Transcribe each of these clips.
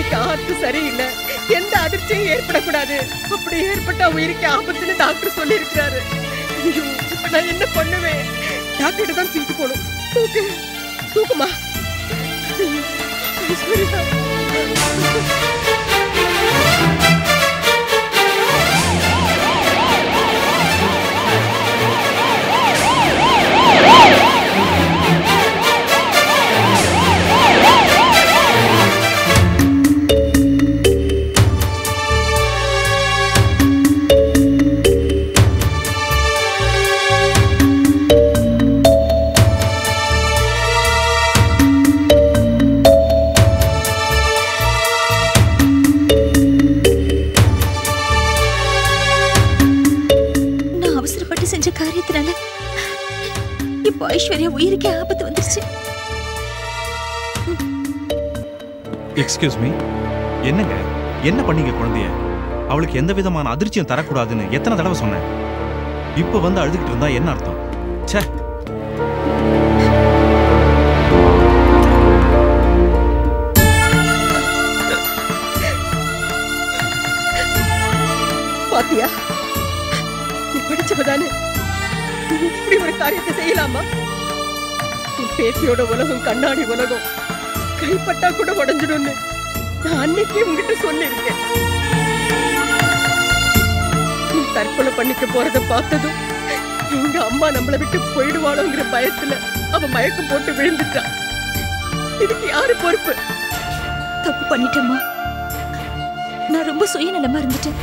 உயிருக்கு ஆத்து சரியில்லை எந்த அதிர்ச்சியும் ஏற்படக்கூடாது அப்படி ஏற்பட்டா உயிருக்கு ஆபத்துன்னு டாக்டர் சொல்லி இருக்கிறாரு இப்ப நான் என்ன பண்ணுவேன் டாக்டர் தான் தூக்கி போகணும் தூக்கு தூக்குமா ஐஸ்வர்யா நான் அவசரப்பட்டு செஞ்ச காரியத்தினால இப்போ ஐஸ்வர்யா உயிருக்கே ஆபத்து வந்துருச்சு எக்ஸ்கியூஸ் மீ என்னங்க என்ன பண்ணீங்க குழந்தைய அவளுக்கு எந்த விதமான அதிர்ச்சியும் தரக்கூடாதுன்னு எத்தனை தடவை சொன்னேன் இப்போ வந்து அழுதுகிட்டு இருந்தா என்ன அர்த்தம் ச்சே பாத்தியா நீ படிச்சவதானே நீ இப்படி ஒரு காரியத்தை செய்யலாமா உன் பேத்தியோட உலகம் கண்ணாடி உலகம் கைப்பட்டா கூட உடைஞ்சிடும்னு நான் அன்னைக்கே உங்ககிட்ட சொல்லியிருக்கேன் நீ தற்கொலை பண்ணிக்க போறத பார்த்ததும் எங்க அம்மா நம்மளை விட்டு போயிடுவாளோங்கிற பயத்துல அவ மயக்கம் போட்டு விழுந்துட்டான் இதுக்கு யாரு பொறுப்பு தப்பு பண்ணிட்டேம்மா நான் ரொம்ப சுயநலமா இருந்துட்டேன்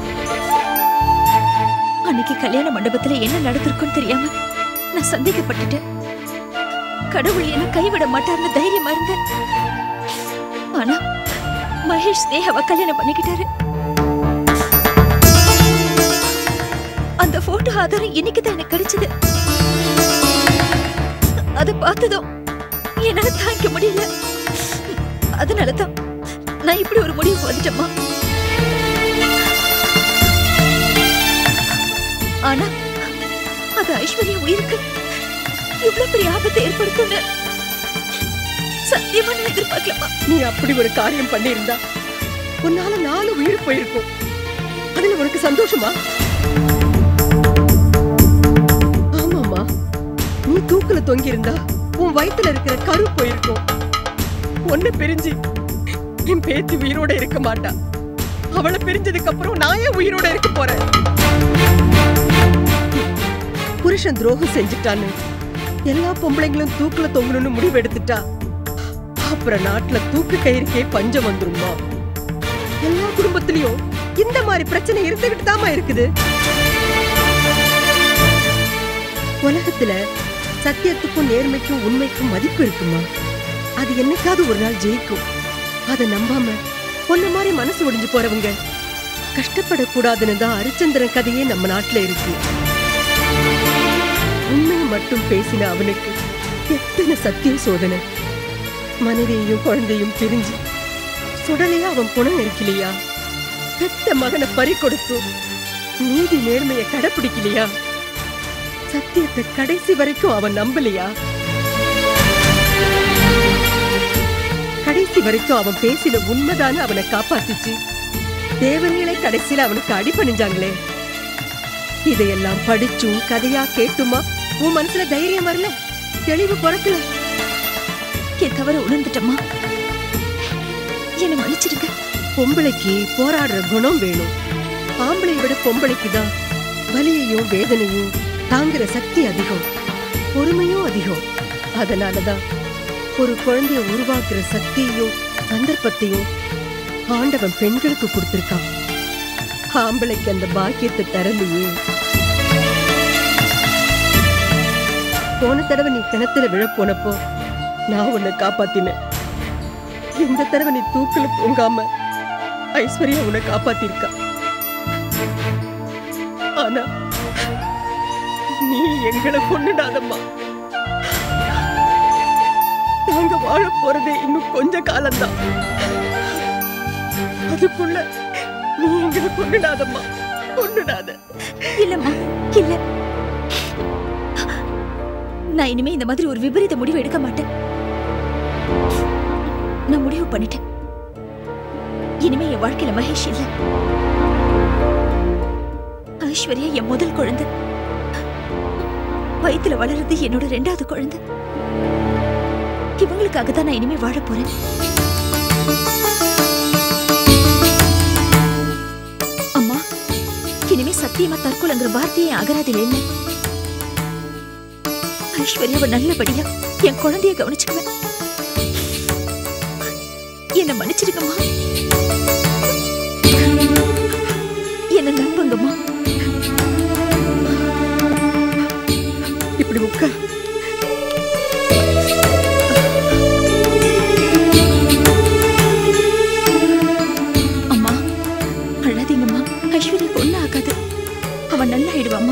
அன்னைக்கு கல்யாண மண்டபத்துல என்ன நடந்திருக்குன்னு தெரியாம நான் சந்தேகப்பட்டுட்டேன் கடவுள் என்ன கைவிட மாட்டார்னு தைரியமா இருந்தேன் ஆனா மகேஷ் ஸ்னேகாவை கல்யாணம் பண்ணிக்கிட்டாரு அந்த போட்டோ ஆதாரம் இன்னைக்கு தான் எனக்கு கிடைச்சது அதை பார்த்ததும் என்னால தாங்கிக்க முடியல அதனால தான் நான் இப்படி ஒரு முடிவுக்கு வந்துட்டேம்மா ஆனா அது ஐஸ்வர்யா உயிருக்கு இவ்வளவு பெரிய ஆபத்தை ஏற்படுத்தும்னு சத்தியமா நான் எதிர்பார்க்கலமா நீ அப்படி ஒரு காரியம் பண்ணியிருந்தா உன்னால நாலு உயிர் போயிருக்கும் அதுல உனக்கு சந்தோஷமா ஆமாமா நீ தூக்குல தொங்கி இருந்தா உன் வயித்துல இருக்கிற கரு போயிருக்கும் ஒன்னு பிரிஞ்சு என் பேத்தி உயிரோட இருக்க மாட்டா அவளை பிரிஞ்சதுக்கு அப்புறம் நான் ஏன் உயிரோட இருக்க போறேன் புருஷன் துரோகம் செஞ்சுட்டான்னு எல்லா பொம்பளைங்களும் தூக்குல தொங்கணும்னு முடிவு எடுத்துட்டா அப்புறம் நாட்டுல தூக்கு கயிறுக்கே பஞ்சம் வந்துருமா எல்லா குடும்பத்திலயும் இந்த மாதிரி பிரச்சனை இருந்துகிட்டு தாமா இருக்குது உலகத்துல சத்தியத்துக்கும் நேர்மைக்கும் உண்மைக்கும் மதிப்பு இருக்குமா அது என்னைக்காவது ஒரு நாள் ஜெயிக்கும் அதை நம்பாம பொண்ணு மாதிரி மனசு ஒடிஞ்சு போறவங்க கஷ்டப்படக்கூடாதுன்னு தான் ஹரிச்சந்திரன் கதையே நம்ம நாட்டுல இருக்கு உண்மையை மட்டும் பேசின அவனுக்கு எத்தனை சத்திய சோதனை மனைவியையும் குழந்தையும் பிரிஞ்சு சுடலையா அவன் புணம் இருக்கலையா பெத்த மகனை பறி கொடுத்து நீதி நேர்மையை கடைப்பிடிக்கலையா சத்தியத்தை கடைசி வரைக்கும் அவன் நம்பலையா கடைசி வரைக்கும் அவன் பேசின உண்மைதானே அவனை காப்பாத்திச்சு தேவர்களே கடைசியில அவனுக்கு அடிபணிஞ்சாங்களே இதையெல்லாம் படிச்சும் கதையா கேட்டுமா உன் மனசுல தைரியம் வரல தெளிவு பிறக்கல என் தவற உணர்ந்துட்டம்மா என்னை மன்னிச்சிடுங்க பொம்பளைக்கு போராடுற குணம் வேணும் ஆம்பளையை விட பொம்பளைக்கு தான் வலியையும் வேதனையும் தாங்குற சக்தி அதிகம் பொறுமையும் அதிகம் அதனாலதான் ஒரு குழந்தைய உருவாக்குற சக்தியையும் சந்தர்ப்பத்தையும் ஆண்டவன் பெண்களுக்கு கொடுத்திருக்கான் ஆம்பளைக்கு அந்த பாக்கியத்தை தரலையே போன தடவை நீ கிணத்துல விழப் போனப்போ நான் உன்னை காப்பாத்தினேன் இந்த தடவை நீ தூக்குல தூங்காம ஐஸ்வர்யா உன்னை காப்பாத்திருக்கா ஆனா நீ எங்களை கொண்டுடாதம்மா நாங்க வாழ போறதே இன்னும் கொஞ்ச காலம்தான் அதுக்குள்ள நீ எங்களை கொண்டுடாதம்மா கொண்டுடாத இல்லம்மா இல்ல நான் இனிமே இந்த மாதிரி ஒரு விபரீத முடிவு எடுக்க மாட்டேன் நான் முடிவு பண்ணிட்டேன் இனிமே என் வாழ்க்கையில மகேஷ் இல்ல ஐஸ்வர்யா என் முதல் குழந்தை வயித்துல வளருது என்னோட ரெண்டாவது குழந்தை இவங்களுக்காக தான் நான் இனிமே வாழ போறேன் அம்மா இனிமே சத்தியமா தற்கொலைங்கிற வார்த்தையே அகராதில இல்லை ஐஸ்வர்யாவை நல்லபடியா என் குழந்தைய கவனிச்சுக்குவேன் என்ன மன்னிச்சிருக்கம்மா என்ன நம்புங்கம்மா இப்படி உட்கார் அம்மா அழாதீங்கம்மா ஐஸ்வர்யாக்கு ஒன்னும் ஆகாது அவன் நல்லா ஆயிடுவாம்மா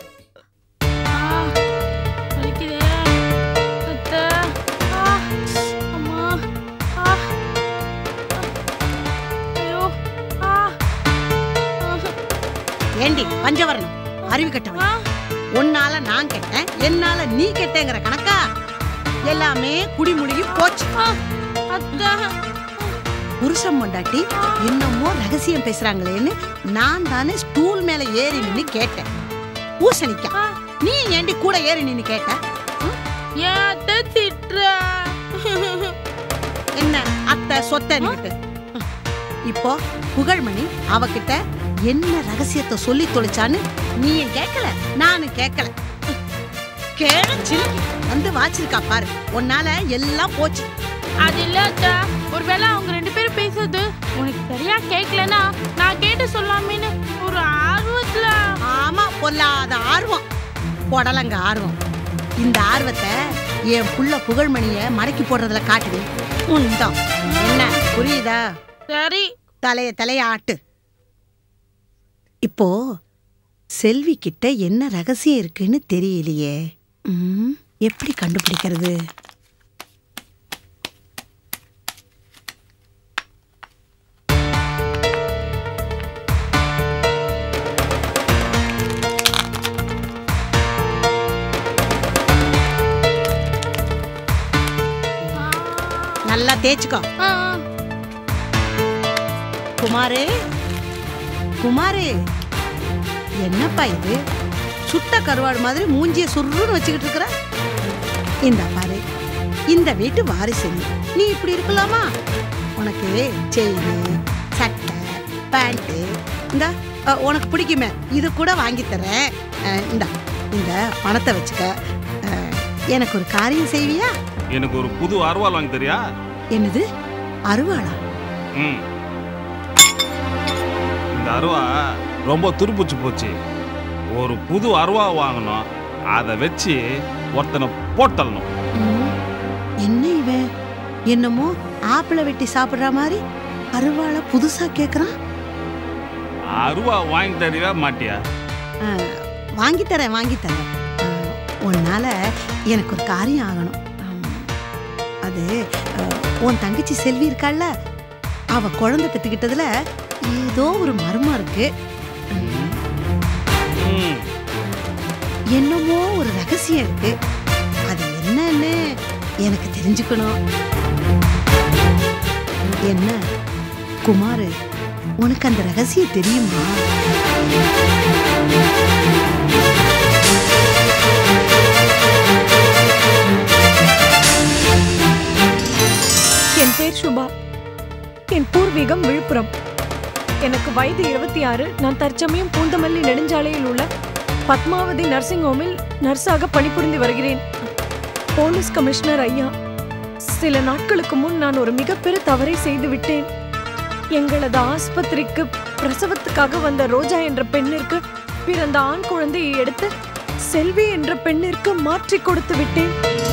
வலிக்குதே அத்தை ஆ அம்மா ஆ ஐயோ ஆ ஏண்டி பஞ்சவரணம் அறிவு கட்டவன் ஆ உன்னால நான் கெட்டேன் என்னால நீ கெட்டேங்கிற கணக்கா எல்லாமே குடிமுடியு போச்சு அத்தை புருஷன் பொண்டாட்டி என்னமோ ரகசியம் பேசுறாங்களேன்னு நான் தானே ஸ்டூல் மேல ஏறி நின்னு கேட்டேன் பூசணிக்கா நீ ஏண்டி கூட ஏறி நின்னு கேட்ட ஏன் அத்தை திட்டுற என்ன அத்தை சொத்தன்னுட்டு இப்போ புகழ்மணி அவகிட்ட என்ன ரகசியத்தை சொல்லி தொலைச்சான்னு நீயும் கேட்கல நானும் கேட்கல கேளச்சு வந்து வாச்சிருக்கா பாரு உன்னால எல்லாம் போச்சு அது இல்ல அத்தை ஒருவேளை அவங்க ரெண்டு பேரும் பேசுறது உனக்கு சரியா கேட்கலனா நான் கேட்டு சொல்லாமேன்னு ஒரு ஆர்வத்துல ஆமா பொல்லாத ஆர்வம் புடலங்க ஆர்வம் இந்த ஆர்வத்தை என் புள்ள புகழ்மணிய மடக்கி போடுறதுல காட்டுது உண்டோம் என்ன புரியுதா சரி தலைய தலைய ஆட்டு இப்போ செல்வி கிட்ட என்ன ரகசியம் இருக்குன்னு தெரியலையே ம், எப்படி கண்டுபிடிக்கிறது நல்லா தேய்ச்சுக்கோ ஆ, குமாரு குமாரு என்னப்பா இது சுட்ட கருவாடு மாதிரி மூஞ்சிய சுருன்னு வச்சுக்கிட்டு இருக்கிற இந்த பாரு இந்த வீட்டு வாரிசு நீ. நீ இப்படி இருக்கலாமா உனக்கு செயின் சட்டை பேண்ட்டு இந்த அஹ், உனக்கு பிடிக்குமே இது கூட வாங்கி தரேன் அஹ், இந்தா இந்த பணத்தை வச்சுக்க அஹ், எனக்கு ஒரு காரியம் செய்வியா எனக்கு ஒரு புது அருவாள் வாங்கி தரியா என்னது அருவாளா ம் இந்த அருவா ரொம்ப துருப்பிச்சு போச்சு ஒரு புது அருவா வாங்கணும் அதை வச்சு ஒருத்தனை போட்டலணும் ம், என்ன இவன் என்னமோ ஆப்பிள வெட்டி சாப்பிடுற மாதிரி அருவாளை புதுசா கேக்குறான் அருவா வாங்கி தருவா மாட்டியா ஆ, வாங்கி தரேன் வாங்கி தரேன் ஆ, உன்னால எனக்கு ஒரு காரியம் ஆகணும் ஆம், அது ஆ, உன் தங்கச்சி செல்வி இருக்காள்ல அவ குழந்தை பெற்றுக்கிட்டதுல ஏதோ ஒரு மர்மம் இருக்கு ம், ம் என்னமோ ஒரு ரகசியம் இருக்கு அது என்னன்னு எனக்கு தெரிஞ்சுக்கணும் என்ன குமாரு உனக்கு அந்த ரகசியம் தெரியுமா என் பேர் சுபா என் பூர்வீகம் விழுப்புரம் எனக்கு வயது இருபத்தி ஆறு நான் தற்சமயம் பூந்தமல்லி நெடுஞ்சாலையில் உள்ள பத்மாவதி நர்சிங் ஹோமில் நர்ஸாக பணிபுரிந்து வருகிறேன் போலீஸ் கமிஷனர் ஐயா சில நாட்களுக்கு முன் நான் ஒரு மிகப்பெரிய தவறை செய்து விட்டேன் எங்களது ஆஸ்பத்திரிக்கு பிரசவத்துக்காக வந்த ரோஜா என்ற பெண்ணிற்கு பிறந்த ஆண் குழந்தையை எடுத்து செல்வி என்ற பெண்ணிற்கு மாற்றி கொடுத்து விட்டேன்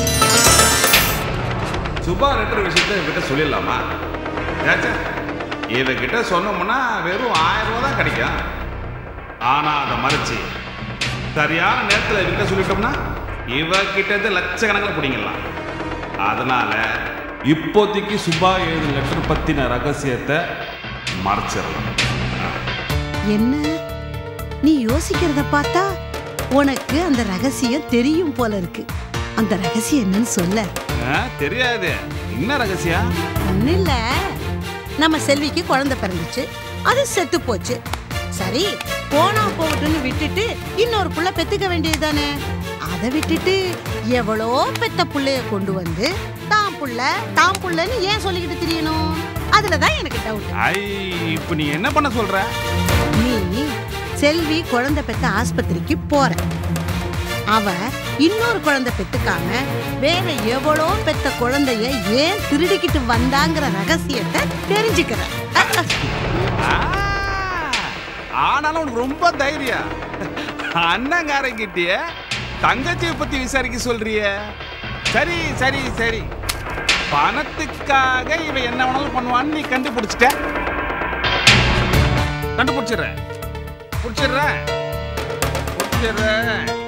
சுபா ரெட்டர் விஷயத்த இவகிட்ட சொல்லிடலாமா ஏச்சா இவகிட்ட சொன்னோம்னா வெறும் ஆயிரம் ரூபா தான் கிடைக்கும் ஆனா அதை மறைச்சு சரியான நேரத்தில் இவகிட்ட சொல்லிட்டோம்னா இவகிட்ட இருந்து லட்சக்கணக்கில் பிடிங்கலாம் அதனால இப்போதைக்கு சுபா எழுதின லெட்டர் பத்தின ரகசியத்தை மறைச்சிடலாம் என்ன நீ யோசிக்கிறத பார்த்தா உனக்கு அந்த ரகசியம் தெரியும் போல இருக்கு அந்த ரகசியம் என்னன்னு சொல்ல ஆ, தெரியாது என்ன ரகசியம் ஒன்றும் இல்ல நம்ம செல்விக்கு குழந்தை பிறந்துச்சு அது செத்து போச்சு சரி போனா போகட்டும்னு விட்டுட்டு இன்னொரு புள்ள பெத்துக்க வேண்டியது தானே அதை விட்டுட்டு எவ்வளோ பெத்த புள்ளைய கொண்டு வந்து தான் புள்ள தான் புள்ளன்னு ஏன் சொல்லிக்கிட்டு தெரியணும் அதுல தான் எனக்கு டவுட் ஐ இப்போ நீ என்ன பண்ண சொல்ற நீ செல்வி குழந்தை பெத்த ஆஸ்பத்திரிக்கு போற அவ இன்னொரு குழந்தை பெத்துக்காம வேற எவ்வளோ பெத்த குழந்தைய ஏன் திருடிக்கிட்டு வந்தாங்கிற ரகசியத்தை தெரிஞ்சுக்கிற அஹ், அஹ். ஆ, ஆனாலும் உனக்கு ரொம்ப தைரியம் அண்ணங்காரங்கிட்டிய தங்கச்சியை பத்தி விசாரிக்க சொல்றிய சரி சரி சரி பணத்துக்காக இவ என்ன வேணாலும் பண்ணுவான்னு நீ கண்டுபிடிச்சிட்ட கண்டுபிடிச்சிடுறேன் பிடிச்சிடுறேன் பிடிச்சிடுறேன்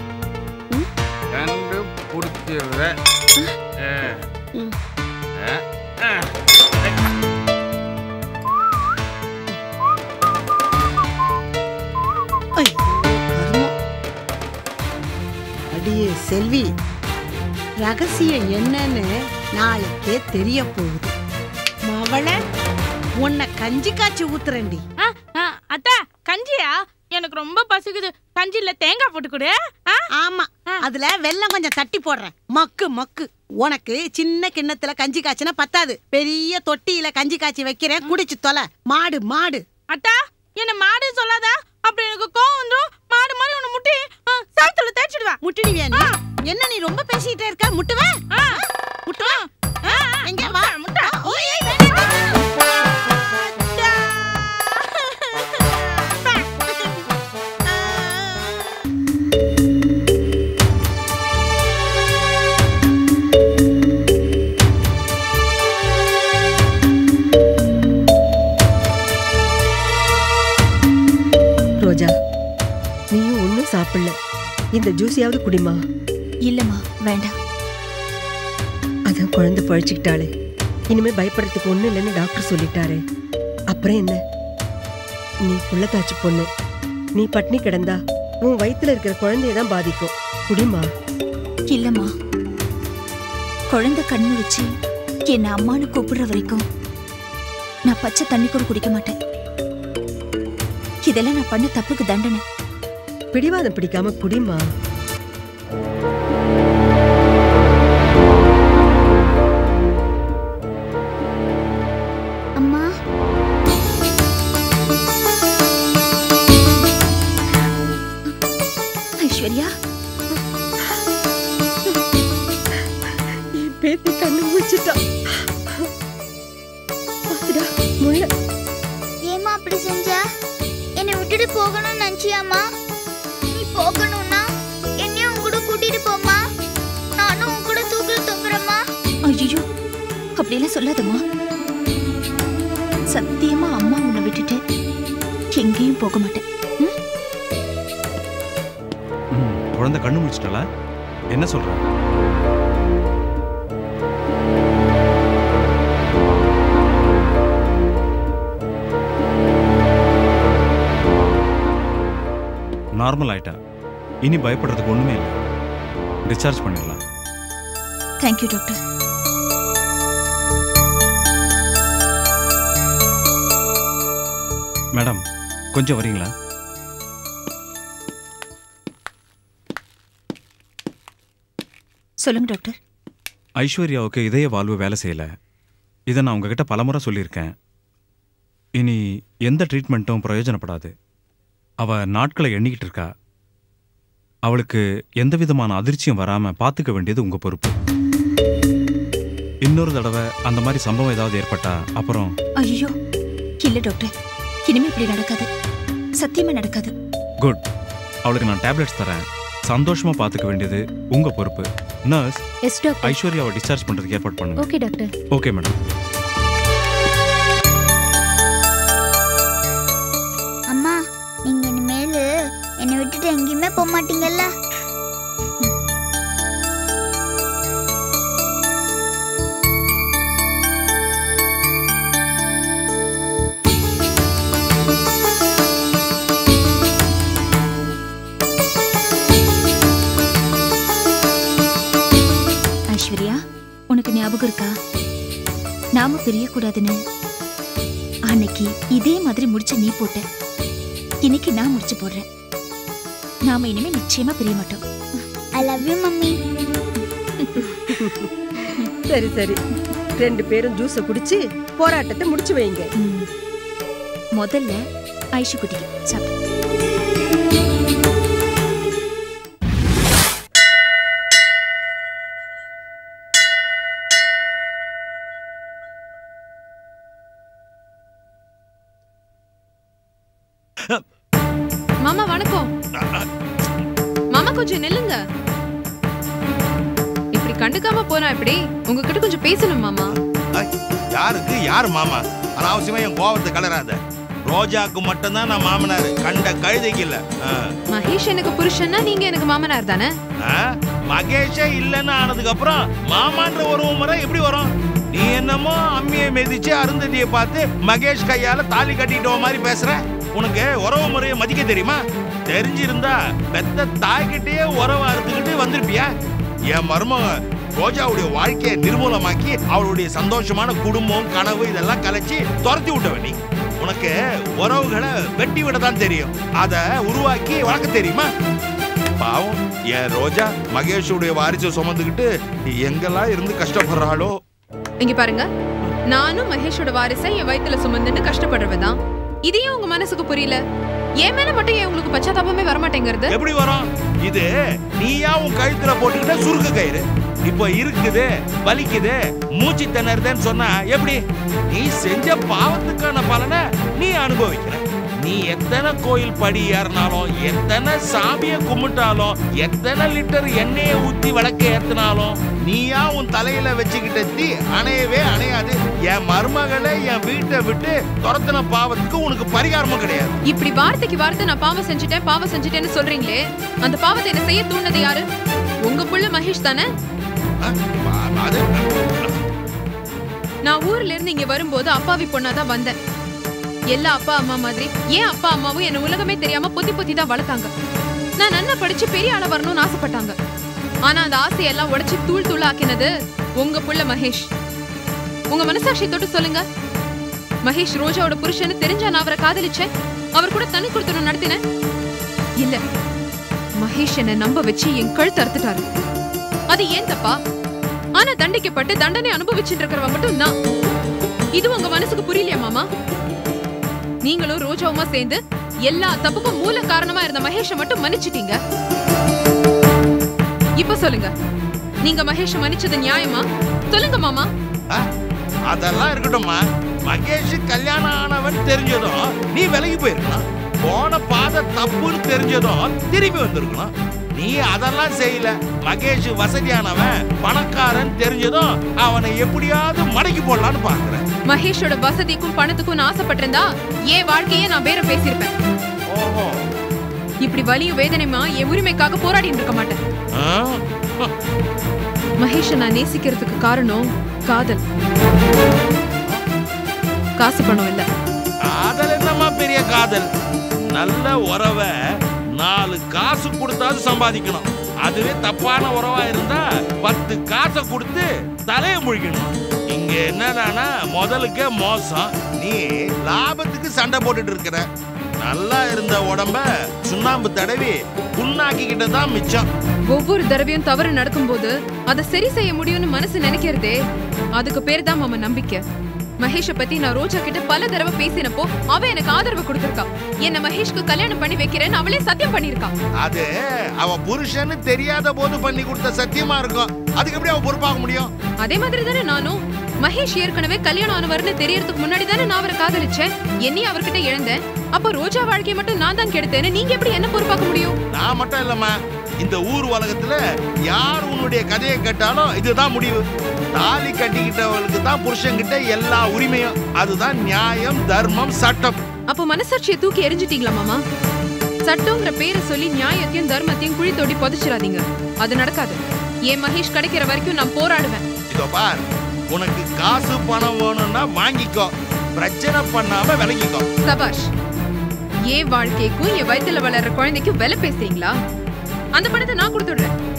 கண்டுபிடிச்சிடுறேன் ஆ. ம். ஆ. ஆ. ஐயோ, கர்மம். அடியே செல்வி ரகசியம் என்னன்னு நாளைக்கே தெரிய போகுது மவள உன்னை கஞ்சி காய்ச்சி ஊத்துறேன்டி ஆ, ஆ, அத்தை கஞ்சியா எனக்கு ரொம்ப பசிக்குது கஞ்சில தேங்காய் போட்டு கொடு ஆ? ஆமா அதுல வெல்லம் கொஞ்சம் தட்டி போடுறேன் மக்கு மக்கு உனக்கு சின்ன கிண்ணத்துல கஞ்சி காய்ச்சினா பத்தாது பெரிய தொட்டியில கஞ்சி காய்ச்சி வைக்கிறேன் குடிச்சு தொலை மாடு மாடு அத்தா என்ன மாடு சொல்லாதா அப்புறம் எனக்கு கோவம் வந்துரும் மாடு மாதிரி உன்னை முட்டி ஆ, சாத்துல தேய்ச்சிடுவேன் முட்டிடுவியா நீ என்ன நீ ரொம்ப பேசிக்கிட்டே இருக்க முட்டுவ ஆ, முட்டுவ ஆ, ஆ, எங்க வா முட்டை. ஓய், ஏய், வேண்டாம். அத்தா. ரோஜா நீயும் ஒன்றும் சாப்பிடல இந்த ஜூஸையாவது குடிமா இல்லம்மா வேண்டாம் அதான் குழந்தை பழிச்சுக்கிட்டாளே இனிமே பயப்படுறதுக்கு ஒண்ணும் இல்லைன்னு டாக்டர் சொல்லிட்டாரே அப்புறம் என்ன நீ புள்ளத்தாச்சு பொண்ணு நீ பட்னி கிடந்தா உன் வயித்துல இருக்கிற குழந்தைய தான் பாதிக்கும் குடிமா இல்லம்மா குழந்தை கண் முழிச்சு என்ன அம்மான்னு கூப்பிடுற வரைக்கும் நான் பச்சை தண்ணி கூட குடிக்க மாட்டேன் இதெல்லாம் நான் பண்ண தப்புக்கு தண்டனை பிடிவாதம் பிடிக்காம குடிமா அம்மா ஐஸ்வர்யா என் பேத்தி கண்ணு முடிச்சிட்டா பாத்துடா முள்ள ஏமா அப்படி செஞ்ச என்னை விட்டுட்டு போகணும்னு நினைச்சியாம்மா நீ போகணும்னா என்னையும் உன் கூட கூட்டிட்டு போம்மா நானும் உன் கூட தூக்கில் தொங்குறேம்மா ஐயோ அப்படியெல்லாம் சொல்லாதம்மா சத்தியமா அம்மா உன்னை விட்டுட்டு எங்கேயும் போக மாட்டேன் ம்? ம், குழந்தை கண்ணு முடிச்சிட்டல என்ன சொல்ற நார்மல் ஆயிட்டா இனி பயப்படுறதுக்கு ஒண்ணுமே இல்லை டிஸ்சார்ஜ் பண்ணிடலாம் தேங்க்யூ டாக்டர் மேடம் கொஞ்சம் வரீங்களா சொல்லுங்க டாக்டர் ஐஸ்வர்யாவுக்கு இதய வாழ்வு வேலை செய்யல இதை நான் உங்ககிட்ட பலமுறை சொல்லியிருக்கேன் இனி எந்த ட்ரீட்மெண்ட்டும் பிரயோஜனப்படாது அவ நாட்களை எண்ணிக்கிட்டு இருக்கா அவளுக்கு எந்த விதமான அதிர்ச்சியும் வராம பார்த்துக்க வேண்டியது உங்க பொறுப்பு இன்னொரு தடவை அந்த மாதிரி சம்பவம் ஏதாவது ஏற்பட்டா அப்புறம் ஐயோ இல்ல டாக்டர் இனிமே இப்படி நடக்காது சத்தியமா நடக்காது குட் அவளுக்கு நான் டேப்லெட்ஸ் தரேன் சந்தோஷமா பார்த்துக்க வேண்டியது உங்க பொறுப்பு நர்ஸ் எஸ் டாக்டர் ஐஸ்வர்யாவை டிஸ்சார்ஜ் பண்றதுக்கு ஏற்பாடு பண்ணுங்க ஓகே டாக்டர் ஓகே மேடம் அம்மா நீங்க இனிமேல் என்னை விட்டுட்டு எங்கேயுமே போக மாட்டீங்கல்ல ஐஸ்வர்யா உனக்கு ஞாபகம் இருக்கா நாம பிரியக்கூடாதுன்னு அன்னைக்கு இதே மாதிரி முடிச்ச நீ போட்ட இன்னைக்கு நான் முடிச்சு போடுறேன் நாம இனிமே நிச்சயமா பிரிய மாட்டோம் ஐ லவ் யூ மம்மி சரி சரி ரெண்டு பேரும் ஜூஸை குடிச்சு போராட்டத்தை முடிச்சு வைங்க ம். முதல்ல ஐஷு குட்டிக்கு சாப்பிடு மாமா வணக்கம் மாமா கொஞ்சம் நில்லுங்க இப்படி கண்டுக்காம போனா எப்படி உங்ககிட்ட கொஞ்சம் பேசணும் மாமா ஐ, யாருக்கு யார் மாமா அனாவசியமா என் கோவத்தை கலராத ரோஜாக்கு மட்டும்தான் நான் மாமனார் கண்ட கழுதைக்கு இல்ல ஆ. மகேஷ் எனக்கு புருஷன்னா நீங்க எனக்கு மாமனார் தானே ஆ? மகேஷே இல்லைன்னு ஆனதுக்கு அப்புறம் மாமான்ற ஒரு முறை எப்படி வரும் நீ என்னமோ அம்மியை மிதிச்சு அருந்ததியை பார்த்து மகேஷ் கையால தாலி கட்டிட்டு மாதிரி பேசுற உனக்கு உறவு முறையை மதிக்க தெரியுமா தெரிஞ்சிருந்தா பெத்த தாய்கிட்டயே உறவு அறுத்துக்கிட்டு வந்திருப்பியா என் மருமக ரோஜாவுடைய வாழ்க்கையை நிர்மூலமாக்கி அவளுடைய சந்தோஷமான குடும்பம் கனவு இதெல்லாம் கலைச்சு துரத்தி விட்டவ நீ உனக்கு உறவுகளை வெட்டி விட தான் தெரியும் அதை உருவாக்கி வளர்க்க தெரியுமா பாவம் என் ரோஜா மகேஷுடைய வாரிசை சுமந்துக்கிட்டு எங்கெல்லாம் இருந்து கஷ்டப்படுறாளோ இங்க பாருங்க நானும் மகேஷோட வாரிசை என் வயித்துல சுமந்துட்டு கஷ்டப்படுறவதான் இதையும் உங்க மனசுக்கு புரியல என் மேல மட்டும் ஏன் உங்களுக்கு பச்சாதாபமே வரமாட்டேங்கிறது எப்படி வரும் இது நீயா உன் கழுத்துல போட்டுக்கிட்ட சுருக்கு கயிறு இப்ப இருக்குது வலிக்குது மூச்சு திணறுதுன்னு சொன்னா எப்படி நீ செஞ்ச பாவத்துக்கான பலனை நீ அனுபவிக்கிற நீ எத்தனை கோயில் படி ஏறினாலும் எத்தனை சாமியை கும்பிட்டாலும் எத்தனை லிட்டர் எண்ணெயை ஊத்தி விளக்க ஏத்தினாலும் நீயா உன் தலையில வச்சுக்கிட்ட தீ அணையவே அணையாது என் மருமகளை என் வீட்டை விட்டு துரத்தின பாவத்துக்கு உனக்கு பரிகாரமும் கிடையாது இப்படி வார்த்தைக்கு வார்த்தை நான் பாவம் செஞ்சுட்டேன் பாவம் செஞ்சுட்டேன்னு சொல்றீங்களே அந்த பாவத்தை என்ன செய்ய தூண்டது யாரு உங்க புள்ள மகேஷ் தானே ஆ, அது நான் ஊர்ல இருந்து இங்க வரும்போது அப்பாவி பொண்ணாதான் வந்தேன் எல்லா அப்பா அம்மா மாதிரி ஏன் அப்பா அம்மாவும் என்ன உலகமே தெரியாம பொத்தி பொத்தி தான் வளர்த்தாங்க நான் நல்லா படிச்சு பெரிய ஆள வரணும்னு ஆசைப்பட்டாங்க ஆனா அந்த ஆசையெல்லாம் உடைச்சு தூள் தூள் ஆக்கினது உங்க புள்ள மகேஷ் உங்க மனசாட்சி தொட்டு சொல்லுங்க மகேஷ் ரோஜாவோட புருஷன்னு தெரிஞ்சா நான் அவரை காதலிச்சேன் அவர் கூட தனி கொடுத்தனும் நடத்தினேன் இல்ல மகேஷ் என்ன நம்ப வச்சு என் கழுத்து அறுத்துட்டாரு அது ஏன் தப்பா ஆனா தண்டிக்கப்பட்டு தண்டனை அனுபவிச்சுட்டு இருக்கிறவ மட்டும் நான் இது உங்க மனசுக்கு புரியலையா மாமா நீங்களும் ரோஜாவுமா சேர்ந்து எல்லா தப்புக்கும் மூல காரணமா இருந்த மகேஷ மட்டும் மன்னிச்சிட்டீங்க இப்ப சொல்லுங்க நீங்க மகேஷ மன்னிச்சது நியாயமா சொல்லுங்க மாமா ஆ, அதெல்லாம் இருக்கட்டும்மா மகேஷ் கல்யாணம் ஆனவன் தெரிஞ்சதும் நீ விலகி போயிருக்கணும் போன பாதை தப்புன்னு தெரிஞ்சதும் திரும்பி வந்திருக்கணும் நீ அதெல்லாம் செய்யல மகேஷ் வசதியானவன் பணக்காரன் தெரிஞ்சதும் அவனை எப்படியாவது மடக்கி போடலான்னு பாக்குற மகேஷோட வசதிக்கும் பணத்துக்கும் நான் ஆசைப்பட்டிருந்தா என் வாழ்க்கையே நான் வேற பேசியிருப்பேன் ஓஹோ இப்படி வலியும் வேதனையுமா என் உரிமைக்காக போராடிட்டு இருக்க மாட்டேன் ஆ? மகேஷ நான் நேசிக்கிறதுக்கு காரணம் காதல் காசு பணம் இல்ல காதல் என்னம்மா பெரிய காதல் நல்ல உறவை நாலு காசு கொடுத்தாவது சம்பாதிக்கணும் அதுவே தப்பான உறவா இருந்தா பத்து காசை கொடுத்து தலையை முழிக்கணும் இங்க என்னடானா முதலுக்கே மோசம் நீ லாபத்துக்கு சண்டை போட்டுட்டு இருக்கிற நல்லா இருந்த உடம்ப சுண்ணாம்பு தடவி புண்ணாக்கிக்கிட்ட தான் மிச்சம் ஒவ்வொரு தடவையும் தவறு நடக்கும்போது அதை சரி செய்ய முடியும்னு மனசு நினைக்கிறதே அதுக்கு பேர் தான் மாமா நம்பிக்கை மகேஷ பத்தி நான் ரோஜா கிட்ட பல தடவை பேசினப்போ அவ எனக்கு ஆதரவு கொடுத்திருக்கா என்ன மகேஷ்க்கு கல்யாணம் பண்ணி வைக்கிறேன்னு அவளே சத்தியம் பண்ணிருக்கா அது அவ புருஷன்னு தெரியாத போது பண்ணி கொடுத்த சத்தியமா இருக்கும் அதுக்கு எப்படி அவ பொறுப்பாக முடியும் அதே மாதிரி தானே நானும் மகேஷ் ஏற்கனவே கல்யாணம் ஆனவர்னு தெரியறதுக்கு முன்னாடி தானே நான் அவரை காதலிச்சேன் என்னையும் அவர்கிட்ட இழந்தேன் அப்ப ரோஜா வாழ்க்கையை மட்டும் நான் தான் கெடுத்தேன்னு நீங்க எப்படி என்ன பொறுப்பாக்க முடியும் நான் மட்டும் இல்லம்மா இந்த ஊர் உலகத்துல யார் உன்னுடைய கதையை கேட்டாலும் இதுதான் முடிவு தாலி கட்டிக்கிட்டவளுக்கு தான் புருஷன்கிட்ட எல்லா உரிமையும் அதுதான் நியாயம் தர்மம் சட்டம் அப்ப மனசாட்சியை தூக்கி எரிஞ்சிட்டீங்களா மாமா சட்டங்கிற பேரை சொல்லி நியாயத்தையும் தர்மத்தையும் குழி தோண்டி புதைச்சிடாதீங்க அது நடக்காது என் மகேஷ் கிடைக்கிற வரைக்கும் நான் போராடுவேன் இதோ பார் உனக்கு காசு பணம் வேணும்னா வாங்கிக்கோ பிரச்சனை பண்ணாம விலகிக்கோ சபாஷ் என் வாழ்க்கைக்கும் என் வயித்துல வளர்ற குழந்தைக்கும் விலை பேசுறீங்களா அந்த பணத்தை நான் கொடுத்துடுறேன்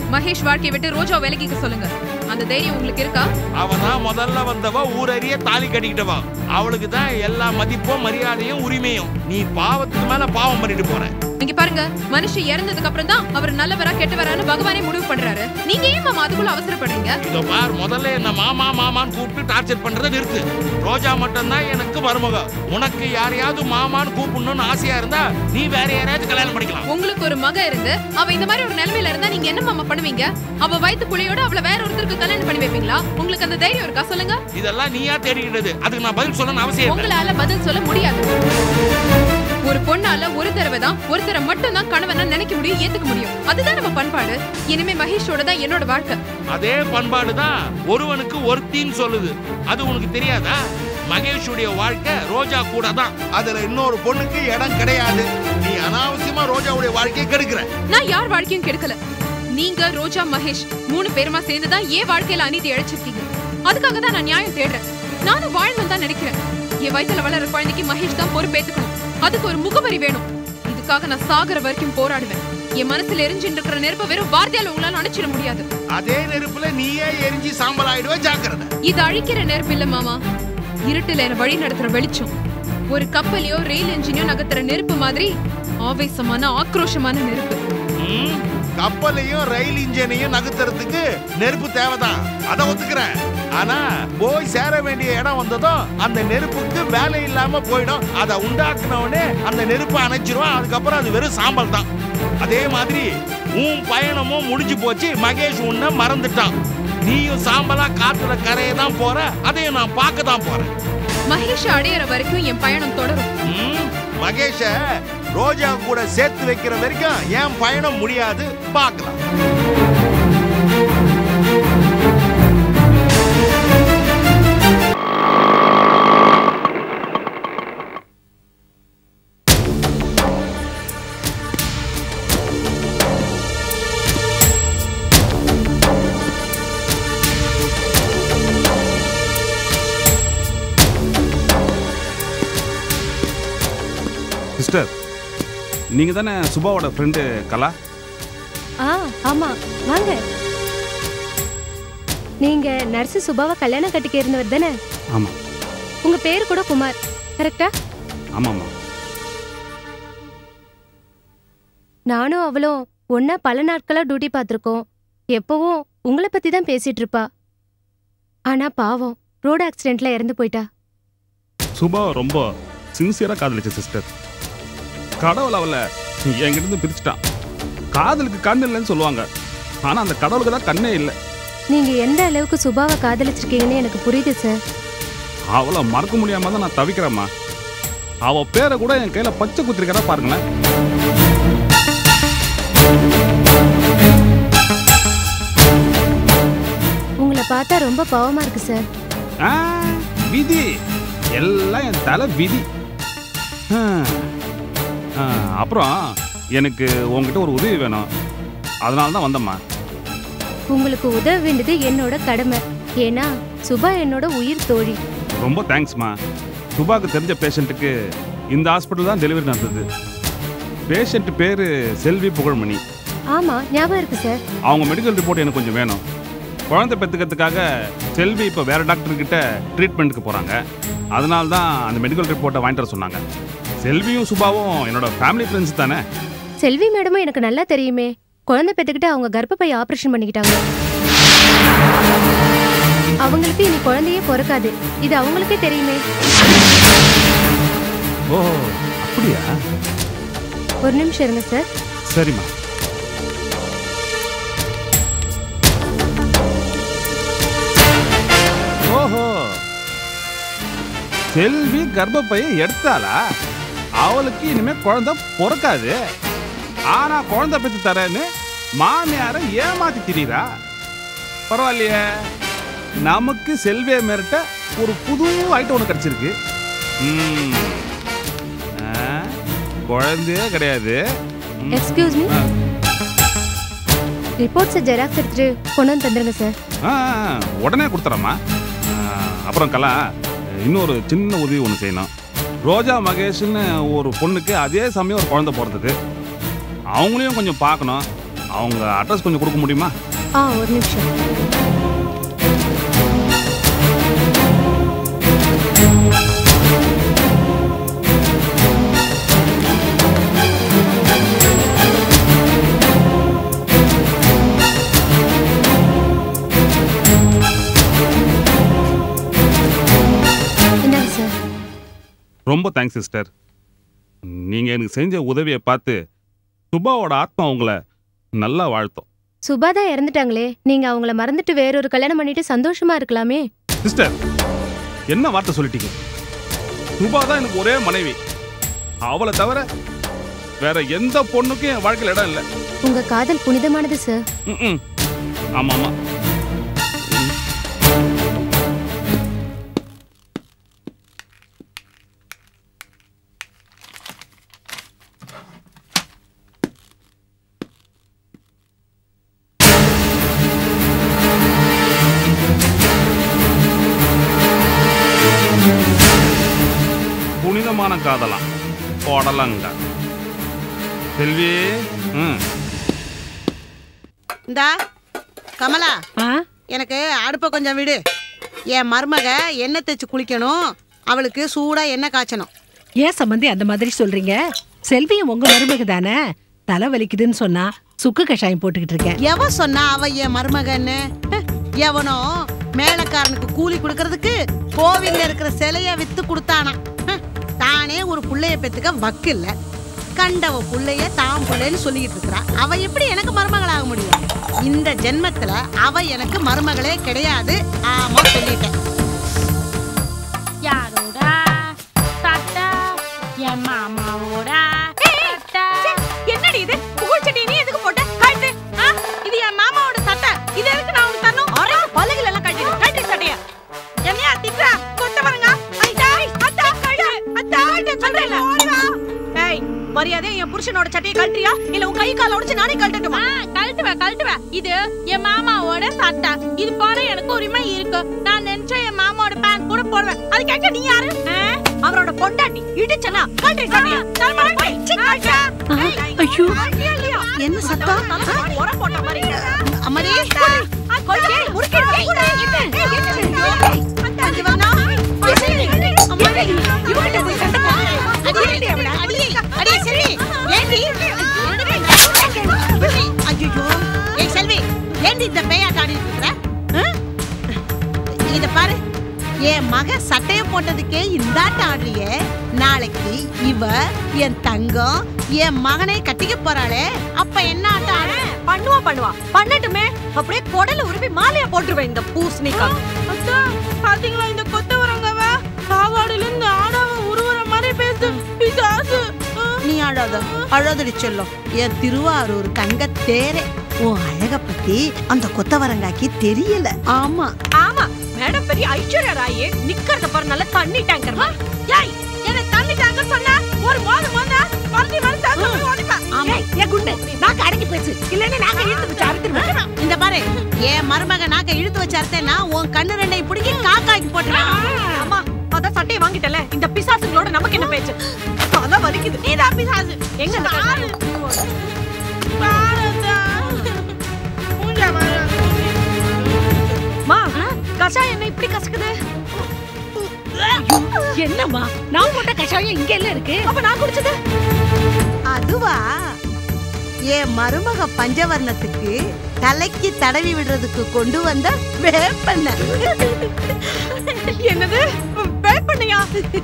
மகேஷ் வாழ்க்கையை விட்டு ரோஜா விலகிக்க சொல்லுங்க அந்த தைரியம் உங்களுக்கு இருக்கா அவ தான் முதல்ல வந்தவ ஊரறிய தாலி கட்டிக்கிட்டவ அவளுக்கு தான் எல்லா மதிப்பும் மரியாதையும் உரிமையும் நீ பாவத்துக்கு மேல பாவம் பண்ணிட்டு போற இங்க பாருங்க மனுஷன் இறந்ததுக்கு அப்புறம் தான் அவர் நல்லவரா கெட்டவரான்னு பகவானே முடிவு பண்றாரு நீங்க ஏன் மாமா அதுக்குள்ள அவசரப்படுறீங்க இதோ பார் முதல்ல என்ன மாமா மாமான்னு கூப்பிட்டு டார்ச்சர் பண்றதை நிறுத்து ரோஜா மட்டும்தான் எனக்கு மருமக உனக்கு யாரையாவது மாமான்னு கூப்பிடணும்னு ஆசையா இருந்தா நீ வேற யாரையாவது கல்யாணம் பண்ணிக்கலாம் உங்களுக்கு ஒரு மக இருந்து அவ இந்த மாதிரி ஒரு நிலைமையில இருந்தா நீங்க என்ன மாமா பண்ணுவீங்க அவ வயித்து புள்ளையோட அவள வேற ஒருத்தருக்கு கல்யாணம் பண்ணி வைப்பீங்களா உங்களுக்கு அந்த தைரியம் இருக்கா சொல்லுங்க இதெல்லாம் நீயா தேடிக்கிட்டது அதுக்கு நான் பதில் சொல்லணும்னு அவசியம் இல்லை உங்களால பதில் சொல்ல முடியாது ஒரு பொண்ணால ஒரு தடவை தான் ஒருத்தரை மட்டும் தான் கணவனா நினைக்க முடியும் ஏத்துக்க முடியும் அதுதான் நம்ம பண்பாடு இனிமே மகேஷோட தான் என்னோட வாழ்க்கை அதே பண்பாடு தான் ஒருவனுக்கு ஒருத்தின்னு சொல்லுது அது உனக்கு தெரியாதா மகேஷுடைய வாழ்க்கை ரோஜா கூட தான் அதுல இன்னொரு பொண்ணுக்கு இடம் கிடையாது நீ அனாவசியமா ரோஜாவுடைய வாழ்க்கையை கெடுக்கிற நான் யார் வாழ்க்கையும் கெடுக்கல நீங்க ரோஜா மகேஷ் மூணு பேருமா சேர்ந்து தான் ஏன் வாழ்க்கையில அநீதி இழைச்சிருக்கீங்க அதுக்காக தான் நான் நியாயம் தேடுறேன் நானும் வாழணும் தான் நினைக்கிறேன் என் வயசுல வளர குழந்தைக்கு மகேஷ் தான் பொறுப்பேத்துக்கணும் அதுக்கு ஒரு முகவரி வேணும் இதுக்காக நான் சாகர வரைக்கும் போராடுவேன் என் மனசுல எரிஞ்சுட்டு இருக்கிற நெருப்ப வெறும் வார்த்தையால உங்களால அணைச்சிட முடியாது அதே நெருப்புல நீயே எரிஞ்சு சாம்பல் ஆயிடுவ ஜாக்கிரதை இது அழிக்கிற நெருப்பு இல்ல மாமா இருட்டுல என்ன வழி நடத்துற வெளிச்சம் ஒரு கப்பலையோ ரயில் என்ஜினையோ நகர்த்துற நெருப்பு மாதிரி ஆவேசமான ஆக்ரோஷமான நெருப்பு ம், கப்பலையும் ரயில் இன்ஜினையும் நகர்த்துறதுக்கு நெருப்பு தேவைதான் அதை ஒத்துக்கிறேன் ஆனா போய் சேர வேண்டிய இடம் வந்ததும் அந்த நெருப்புக்கு வேலை இல்லாம போயிடும் அதை உண்டாக்குனவனே அந்த நெருப்பை அணைச்சிருவான் அதுக்கப்புறம் அது வெறும் சாம்பல் தான் அதே மாதிரி உன் பயணமும் முடிஞ்சு போச்சு மகேஷ் உன்னை மறந்துட்டான் நீயும் சாம்பலா காத்துல கரையை தான் போற அதையும் நான் பார்க்க தான் போறேன் மகேஷ் அடையிற வரைக்கும் என் பயணம் தொடரும் ம், மகேஷ ரோஜா கூட சேர்த்து வைக்கிற வரைக்கும் என் பயணம் முடியாது பார்க்கலாம் சிஸ்டர் நீங்க தானே சுபாவோட ஃப்ரெண்டு கலா ஆ ஆமா வாங்க நீங்க நர்ஸ் சுபாவை கல்யாணம் கட்டிக்க இருந்தவர் தானே ஆமா உங்க பேர் கூட குமார் கரெக்டா ஆமாம்மா நானும் அவளும் ஒன்னா பல நாட்களா டியூட்டி பார்த்துருக்கோம் எப்பவும் உங்களை பத்தி தான் பேசிட்டு இருப்பா ஆனா பாவம் ரோடு ஆக்சிடென்ட்ல இறந்து போயிட்டா சுபா ரொம்ப சின்சியராக காதலிச்ச சிஸ்டர் கடவுள் அவளை என்கிட்ட பிரிச்சுட்டான் காதலுக்கு கண் இல்லைன்னு சொல்லுவாங்க ஆனால் அந்த கடவுளுக்கு தான் கண்ணே இல்லை நீங்க எந்த அளவுக்கு சுபாவை காதலிச்சிருக்கீங்கன்னு எனக்கு புரியுது சார் அவளை மறக்க முடியாம தான் நான் தவிக்கிறேம்மா அவ பேரை கூட என் கையில பச்சை குத்திருக்கிறா பாருங்களேன் உங்களை பார்த்தா ரொம்ப பாவமா இருக்கு சார் ஆ, விதி எல்லாம் என் தலை விதி ஆ, ஆ, அப்புறம் எனக்கு உங்ககிட்ட ஒரு உதவி வேணும் அதனால தான் வந்தம்மா உங்களுக்கு உதவ வேண்டியது என்னோட கடமை ஏன்னா சுபா என்னோட உயிர் தோழி ரொம்ப தேங்க்ஸ்மா சுபாக்கு தெரிஞ்ச பேஷண்ட்டுக்கு இந்த ஹாஸ்பிட்டல் தான் டெலிவரி நடந்தது பேஷண்ட் பேர் செல்வி புகழ்மணி ஆமா ஞாபகம் இருக்கு சார் அவங்க மெடிக்கல் ரிப்போர்ட் எனக்கு கொஞ்சம் வேணும் குழந்தை பெற்றுக்கிறதுக்காக செல்வி இப்போ வேற டாக்டர் கிட்ட ட்ரீட்மெண்ட்டுக்கு போகிறாங்க அதனால தான் அந்த மெடிக்கல் ரிப்போர்ட்டை வாங்கிட்டு வர சொன்னாங்க செல்வியும் சுபாவும் என்னோட ஃபேமிலி ஃப்ரெண்ட்ஸ் தானே செல்வி மேடமும் எனக்கு நல்லா தெரியுமே குழந்தை பெத்துக்கிட்டு அவங்க கர்ப்பப்பை ஆபரேஷன் பண்ணிக்கிட்டாங்க அவங்களுக்கு இனி குழந்தையே பிறக்காது இது அவங்களுக்கே தெரியுமே ஓ அப்படியா ஒரு நிமிஷம் இருங்க சார் சரிம்மா ஓஹோ செல்வி கர்ப்பப்பையை எடுத்தாளா அவளுக்கு இனிமே குழந்தை பிறக்காது ஆனா குழந்தை பெற்று தரேன்னு மாமியாரை ஏமாத்தி திரியுறா பரவாயில்லையே நமக்கு செல்வியை மிரட்ட ஒரு புது ஐட்டம் ஒன்று கிடைச்சிருக்கு ம். ஆ, குழந்தையே கிடையாது ம். எக்ஸ்கியூஸ் மீ ஆ. ரிப்போர்ட்ஸை ஜெராக்ஸ் எடுத்துட்டு கொண்டு வந்து தந்துருங்க சார் ஆ, ஆ, உடனே கொடுத்துறேம்மா ஆ, அப்புறம் கலா இன்னொரு சின்ன உதவி ஒன்று செய்யணும் ரோஜா மகேஷ்னு ஒரு பொண்ணுக்கு அதே சமயம் ஒரு குழந்தை பிறந்தது அவங்களையும் கொஞ்சம் பார்க்கணும் அவங்க அட்ரஸ் கொஞ்சம் கொடுக்க முடியுமா ஆ ஒரு நிமிஷம் இந்தாங்க சார் ரொம்ப தேங்க்ஸ் சிஸ்டர் நீங்கள் எனக்கு செஞ்ச உதவியை பார்த்து சுபாவோட ஆத்மா உங்களை நல்லா வாழ்த்தும் சுபா தான் இறந்துட்டாங்களே நீங்க அவங்கள மறந்துட்டு வேறொரு கல்யாணம் பண்ணிட்டு சந்தோஷமா இருக்கலாமே சிஸ்டர் என்ன வார்த்தை சொல்லிட்டீங்க சுபா தான் எனக்கு ஒரே மனைவி அவளை தவிர வேற எந்த பொண்ணுக்கும் என் வாழ்க்கையில் இடம் இல்லை உங்க காதல் புனிதமானது சார் ம் ஆமாம் ஆமாம் புனிதமான காதலாம் போடலங்க செல்வி ம் இந்தா கமலா எனக்கு அடுப்பை கொஞ்சம் விடு என் மருமக எண்ணெய் தேய்ச்சி குளிக்கணும் அவளுக்கு சூடா எண்ணெய் காய்ச்சணும் ஏன் சம்பந்தி அந்த மாதிரி சொல்றீங்க செல்வியும் உங்க மருமக தானே தலை வலிக்குதுன்னு சொன்னா சுக்கு கஷாயம் போட்டுக்கிட்டு இருக்கேன் எவன் சொன்னா அவ என் மருமகன்னு ஹ், எவனோ மேலக்காரனுக்கு கூலி கொடுக்கறதுக்கு கோவில்ல இருக்கிற சிலைய வித்து கொடுத்தானா ஹ், தானே ஒரு புள்ளைய பெத்துக்க வக்கு இல்ல கண்டவ புள்ளைய தான் புள்ளைன்னு சொல்லிக்கிட்டு இருக்கிறா அவ எப்படி எனக்கு மருமகளாக முடியும் இந்த ஜென்மத்துல அவ எனக்கு மருமகளே கிடையாது ஆமா சொல்லிட்டேன் யாரோடா தாத்தா என் மாமாவோடா தாத்தா என்னடி இது புகழ் செடி நீ எதுக்கு போட்ட கழட்டு ஆ? இது என் மாமாவோட சட்டை இது எதுக்கு நான் உனக்கு தரணும் ஒரே பல்லகில எல்லாம் கழட்டி கழட்டி சட்டைய என்னையா திட்டுறா கொத்த பாருங்க அத்தா அத்தா கழட்டு அத்தா சொல்றேன் ஏய் மரியாதை என் புருஷனோட சட்டையை கழட்டியா இல்ல உன் கை கால உடைச்சு நானே கழட்டட்டுமா கழட்டுவேன் கழட்டுவேன் இது என் மாமாவோட சட்டை இது போற எனக்கு உரிமை இருக்கு நான் நினைச்ச என் மாமாவோட பேண்ட் கூட போடுவேன் அது கேட்க நீ யாரு அவரோட பொண்டாட்டி இடிச்சனா கழட்டி சட்டையா தரமா போய் ஐயோ என்ன சத்தம் உர போட்ட மாதிரி அம்மாடி கொல்லே முறுக்கிடுவேன் ஐயோ ஏய் செல்வி ஏண்டி இந்த பேயாட்ட ஆடிட்டு இருக்கிற ஆ? இத பாரு என் மக சட்டைய போட்டதுக்கே இந்தாட்டம் ஆடுறியே நாளைக்கு இவ என் தங்கம் என் மகனை கட்டிக்க போறாளே அப்ப என்ன ஆட்டம் ஆடு பண்ணுவா பண்ணுவா பண்ணட்டுமே அப்படியே குடல உருவி மாலையா போட்டுருவேன் இந்த பூசணிக்கா அத்தா பாத்தீங்களா இந்த கொத்தவரங்கவ சாவாடுல இருந்து ஆடாவ உருவற மாதிரி பேசு பிசாசு நீ அழாத அழாதடி செல்லம் என் திருவாரூர் தங்க தேரே உன் அழக பத்தி அந்த கொத்தவரங்காக்கி தெரியல ஆமா ஆமா மேடம் பெரிய ஐஸ்வர்யா ராயே நிக்கிறத பாரு நல்லா தண்ணி டேங்கர் ஏய் என்ன தண்ணி தாங்க சொன்னா ஒரு மோது மோதா பள்ளி மனசா சொல்லி ஓடிப்பா ஆமா ஏன் குண்டு நாக்கு அடங்கி பேசு இல்லைன்னா நாங்க இழுத்து வச்சு அறுத்துருவேன் இந்த பாரு என் மருமக நாக்க இழுத்து வச்சு அறுத்தேன்னா உன் கண்ணு ரெண்டை பிடிக்கி காக்காய்க்கு போட்டுருவேன் அம்மா அதான் சட்டையை வாங்கிட்டல இந்த பிசாசுங்களோட நமக்கு என்ன பேச்சு அதான் வலிக்குது நீதான் பிசாசு எங்க அந்த பாரு கஷாயம்? பாரதா மூஞ்சா பாரு மா கஷாயம் என்ன இப்படி கசக்குது என்னம்மா நான் போட்ட கஷாயம் இங்க எல்லாம் இருக்கு அப்ப நான் குடிச்சது அதுவா என் மருமக பஞ்சவர்ணத்துக்கு தலைக்கு தடவி விடுறதுக்கு கொண்டு வந்த வேப்பெண்ண என்னது வேப்பண்ணையா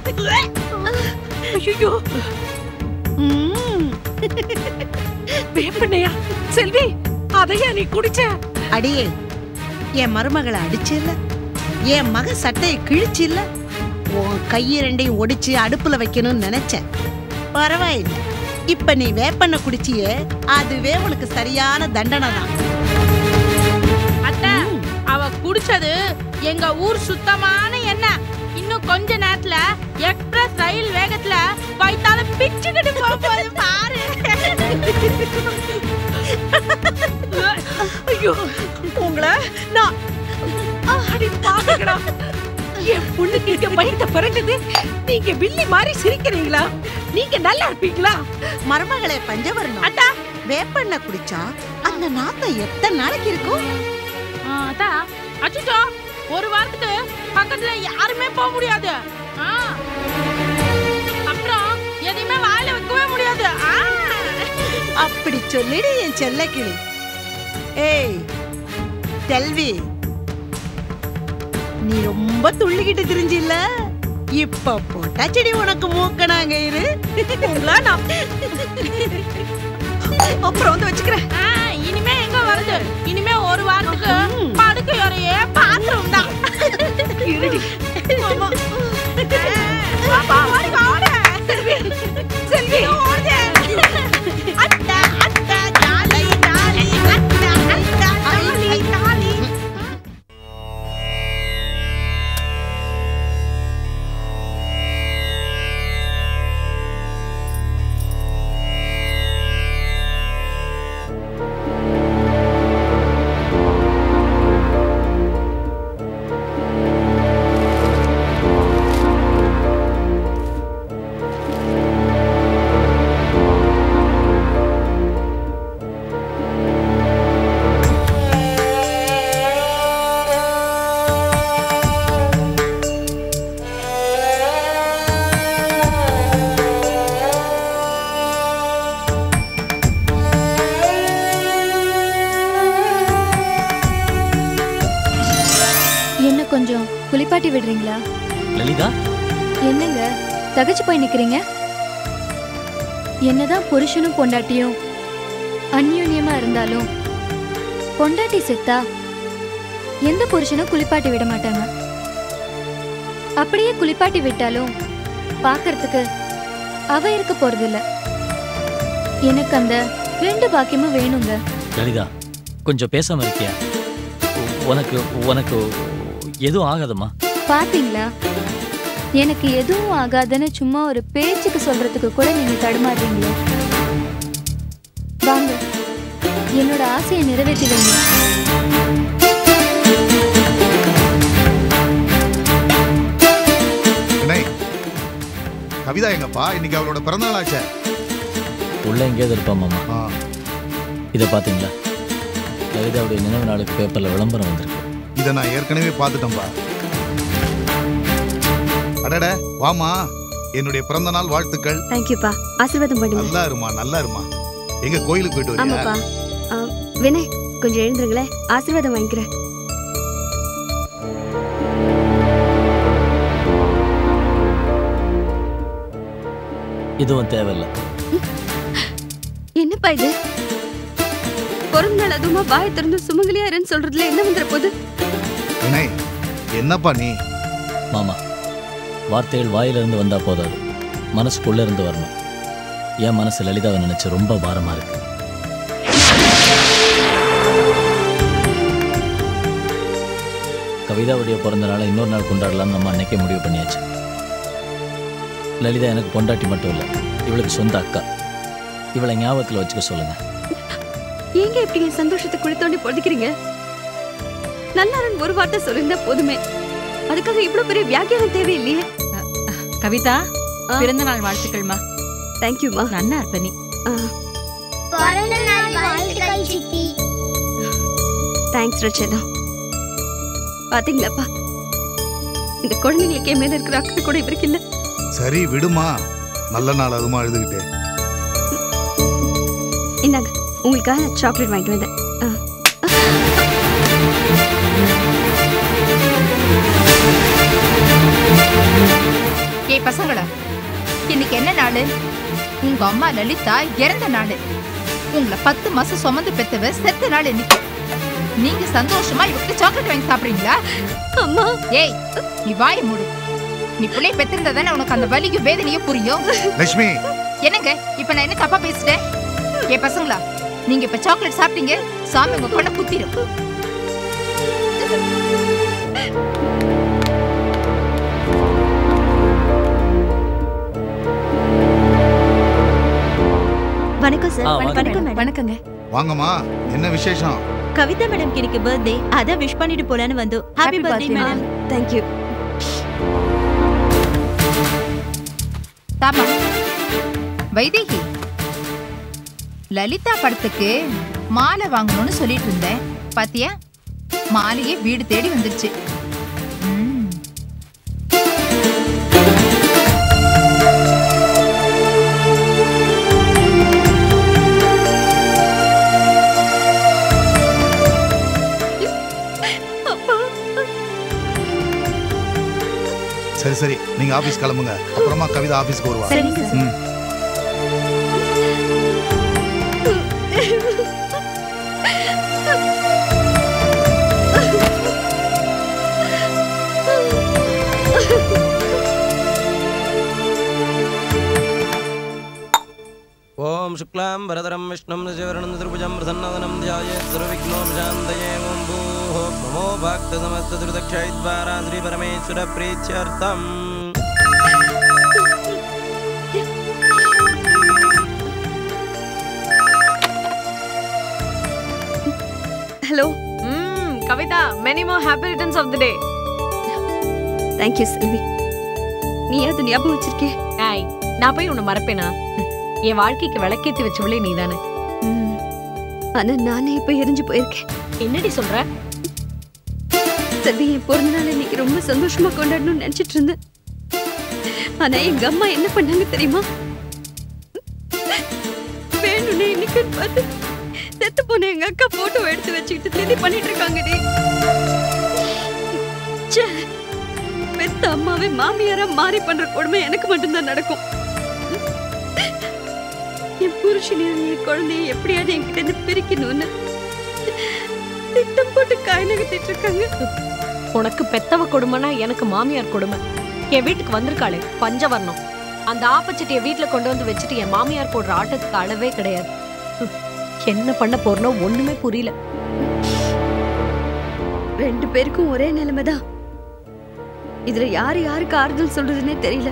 ஐயோ வேப்பண்ணையா செல்வி அதையா நீ குடிச்ச அடியே என் மருமகளை அடிச்சில்ல என் மக சட்டையை கிழிச்சில்ல உன் கையை ரெண்டையும் ஒடிச்சு அடுப்புல வைக்கணும்னு நினைச்சேன் பரவாயில்லை இப்ப நீ வேப்பெண்ண குடிச்சியே அதுவே உனக்கு சரியான தண்டனை தான் அத்தை அவ குடிச்சது எங்க ஊர் சுத்தமான எண்ணெய் இன்னும் கொஞ்ச நேரத்துல எக்ஸ்பிரஸ் ரயில் வேகத்துல வயித்தால பிச்சுக்கிட்டு போக போகுது பாரு ஐயோ உங்களை நான் அடி பாத்துக்கடா என் பொண்ணுக்கு இங்க வயித்த பிறகுது நீங்க வில்லி மாதிரி சிரிக்கிறீங்களா நீங்க நல்லா இருப்பீங்களா மருமகளே பஞ்சவர்ணம் அத்தா வேப்பெண்ண குடிச்சா அந்த நாத்தம் எத்தனை நாளைக்கு இருக்கும் ஆ, அதான் அச்சுச்சோ ஒரு வாரத்துக்கு பக்கத்துல யாருமே போக முடியாது ஆ. அப்புறம் எதையுமே வாயில வைக்கவே முடியாது ஆ. அப்படி சொல்லிடு என் செல்லக்கிளி ஏய் செல்வி நீ ரொம்ப துள்ளிக்கிட்டு திரிஞ்சில்ல இப்ப போட்டாச்சடி உனக்கு மூக்கனாங்க இரு அப்புறம் வந்து வச்சுக்கிறேன் இனிமே எங்க வருது இனிமே ஒரு வாரத்துக்கு படுக்கை அறையே பாத்ரூம் தான் ஆமா. பாப்பா, ஓடுங்க, ஓடு. செல்வி, ஓடுது. அத்தை, அத்தை, ஜாலி, ஜாலி, அத்தை, அத்தை, ஜாலி, ஜாலி. என்ன கொஞ்சம் குளிப்பாட்டி விடுறீங்களா லலிதா என்னங்க தகச்சு போய் நிக்கிறீங்க என்னதான் புருஷனும் பொண்டாட்டியும் அந்யோன்யமா இருந்தாலும் பொண்டாட்டி செத்தா எந்த புருஷனும் குளிப்பாட்டி விட மாட்டாங்க அப்படியே குளிப்பாட்டி விட்டாலும் பார்க்கறதுக்கு அவ இருக்க போறதில்ல எனக்கு அந்த ரெண்டு பாக்கியமும் வேணுங்க லலிதா கொஞ்சம் பேசாம இருக்கியா உ- உனக்கு உனக்கு எதுவும் ஆகாதம்மா பாத்தீங்களா எனக்கு எதுவும் ஆகாதுன்னு சும்மா ஒரு பேச்சுக்கு சொல்றதுக்கு கூட நீங்க தடுமாறுறீங்களே வாங்க என்னோட ஆசையை நிறைவேற்றி வைங்க வினய் கவிதா எங்கப்பா இன்னைக்கு அவளோட பிறந்தநாள் ஆச்சே உள்ள எங்கேயாவது இருப்பா மாமா இதை பாத்தீங்களா லலிதாவுடைய நினைவு நாளுக்கு பேப்பர்ல விளம்பரம் வந்திருக்கு இதை நான் ஏற்கனவே பார்த்துட்டேன்பா அடட வாமா என்னுடைய பிறந்த நாள் வாழ்த்துக்கள் தேங்க்யூப்பா ஆசீர்வாதம் பண்ணுங்க நல்லா இருமா நல்லா இருமா எங்க கோயிலுக்கு போயிட்டு ஆமாப்பா வரியா ஆ, வினய் கொஞ்சம் எழுந்துருங்களேன் ஆசீர்வாதம் வாங்கிக்கிறேன் இதுவும் தேவையில்லை என்னப்பா இது பிறந்த நாள் அதுவுமா வாயை திறந்து சுமங்கலியா இருன்னு சொல்றதுல என்ன வந்துட போகுது வினய் என்னப்பா நீ மாமா வார்த்தைகள் வாயிலிருந்து வந்தா போதாது மனசுக்குள்ள இருந்து வரணும் என் மனசு லலிதாவை நினைச்சு ரொம்ப பாரமா இருக்கு கவிதாவுடைய பிறந்த நாளை இன்னொரு நாள் கொண்டாடலாம்னு நம்ம அன்னைக்கே முடிவு பண்ணியாச்சு லலிதா எனக்கு பொண்டாட்டி மட்டும் இல்லை இவளுக்கு சொந்த அக்கா இவளை ஞாபகத்தில் வச்சுக்க சொல்லுங்க ஏங்க இப்படி என் சந்தோஷத்தை குழி தோண்டி பொழுதுக்கிறீங்க நல்லாரன் ஒரு வார்த்தை சொல்லியிருந்தா போதுமே அதுக்காக இவ்வளவு பெரிய வியாக்கியானம் தேவையில்லையே கவிதா பிறந்த நாள் வாழ்த்துக்கள்மா தேங்க்யூமா நன்னா இருப்ப நீ பிறந்த நாள் வாழ்த்துக்கள் சித்தி தேங்க்ஸ் ரச்சனா பாத்தீங்களாப்பா இந்த குழந்தைங்களுக்கு என் மேல இருக்கிற அக்கறை கூட இவருக்கு இல்ல சரி விடுமா நல்ல நாள் அதுமா எழுதுகிட்டு இந்தாங்க உங்களுக்காக சாக்லேட் வாங்கிட்டு வந்தேன் ஆ. ஏய் பசங்களா இன்னைக்கு என்ன நாள் உங்க அம்மா லலிதா இறந்த நாள் உங்களை பத்து மாசம் சுமந்து பெத்தவ செத்த நாள் இன்னைக்கு நீங்க சந்தோஷமா இவருக்கு சாக்லேட் வாங்கி சாப்பிடுறீங்களா அம்மா ஏய் நீ வாயை மூடு நீ பிள்ளைய பெத்திருந்தா தானே உனக்கு அந்த வலியும் வேதனையும் புரியும் லட்சுமி என்னங்க இப்ப நான் என்ன தப்பா பேசிட்டேன் ஏ பசங்களா நீங்க இப்ப சாக்லேட் சாப்பிட்டீங்க சாமி உங்க கொண்ட குத்திரும் வணக்கம் சார் ஆ, வாங்க. வணக்கம் மேடம் வணக்கங்க வாங்கம்மா என்ன விசேஷம் கவிதா மேடம் இன்னைக்கு பர்த்டே அத விஷ் பண்ணிட்டு போலான்னு வந்தோம் happy birthday madam thank you தாமா வைதேகி லலிதா படத்துக்கு மாலை வாங்கணும்னு சொல்லிட்டு இருந்தேன் பாத்தியா மாலையே வீடு தேடி வந்துருச்சு ம். சரி சரி நீங்க ஆபீஸ் கிளம்புங்க அப்புறமா கவிதா ஆபீஸ்க்கு வருவா சரிங்க சார். ம். ஓம் சுக்லாம் வரதரம் விஷ்ணும் சிவரணம் திருபுஜம் பிரசன்னதனம் தியாயே சுரவிக்னோபசாந்தயே ஓம் பூஹோ நமோ பக்த சமஸ்த திருதக்ஷைத்வாரா ஸ்ரீ பரமேஸ்வர பிரீத்யர்த்தம் ஹலோ ம் Kavitha many more happy returns of the day thank you Selvi நீ அது ஞாபகம் வச்சிருக்கே ஏய் நான் போய் உன்னை மறப்பேனா என் வாழ்க்கைக்கு விளக்கேத்தி வச்சவளே நீதானே ம். ஆனா நானே இப்ப எரிஞ்சு போயிருக்கேன் என்னடி சொல்ற செல்வி என் பிறந்த நாள் இன்னைக்கு ரொம்ப சந்தோஷமா கொண்டாடணும்னு நினைச்சிட்டு இருந்தேன் ஆனா எங்க அம்மா என்ன பண்ணாங்க தெரியுமா வேணும்னே இன்னைக்கு பார்த்து செத்து போன எங்க அக்கா போட்டோ எடுத்து வச்சுக்கிட்டு திதி பண்ணிட்டு இருக்காங்கடி ச்சே, பெத்த அம்மாவே மாமியாரா மாறி பண்ற கொடுமை எனக்கு மட்டும்தான் நடக்கும் என் புருஷனையும் என் குழந்தைய எப்படியாவது என்கிட்ட இருந்து பிரிக்கணும்னு திட்டம் போட்டு காய் நகர்த்திட்டு இருக்காங்க உனக்கு பெத்தவ கொடுமைனா எனக்கு மாமியார் கொடுமை என் வீட்டுக்கு வந்திருக்காளே பஞ்சவர்ணம் அந்த ஆப்பச்சட்டியை வீட்டுல கொண்டு வந்து வச்சுட்டு என் மாமியார் போடுற ஆட்டத்துக்கு அளவே கிடையாது ஹம், என்ன பண்ண போறனோ ஒண்ணுமே புரியல ரெண்டு பேருக்கும் ஒரே நிலைமைதான் இதுல யாரு யாருக்கு ஆறுதல் சொல்றதுன்னே தெரியல